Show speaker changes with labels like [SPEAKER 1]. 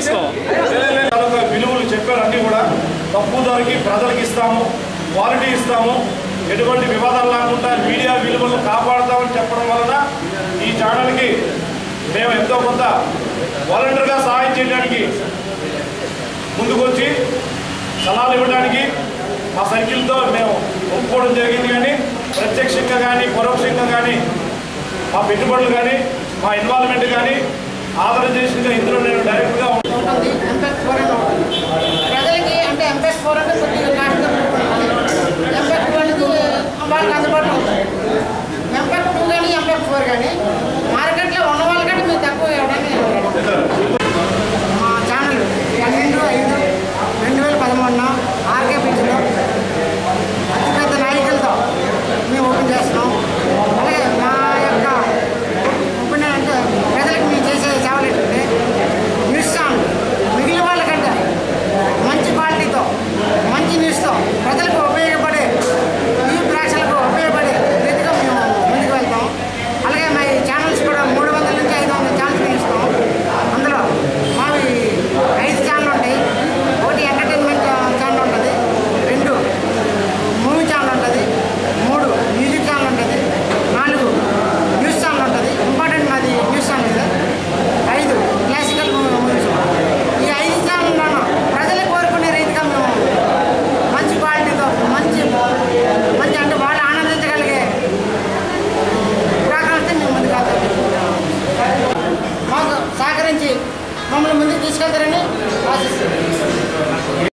[SPEAKER 1] తీసుకో
[SPEAKER 2] తాలూకా విలువలు చెప్పారు అన్నీ కూడా తక్కువ ధరకి ప్రజలకు ఇస్తాము క్వాలిటీ ఇస్తాము ఎటువంటి వివాదాలు లేకుండా మీడియా విలువలను కాపాడుతామని చెప్పడం వలన ఈ ఛానల్కి మేము ఎంతో కొంత వాలంటీర్గా సహాయం చేయడానికి ముందుకొచ్చి సలహాలు ఇవ్వడానికి మా సైకిల్తో మేము ఒప్పుకోవడం జరిగింది కానీ ప్రత్యక్షంగా కానీ పరోక్షంగా కానీ మా పెట్టుబడులు కానీ మా ఇన్వాల్వ్మెంట్ కానీ ఆదరణ చేసిందిగా ఇందులో నేను డైరెక్ట్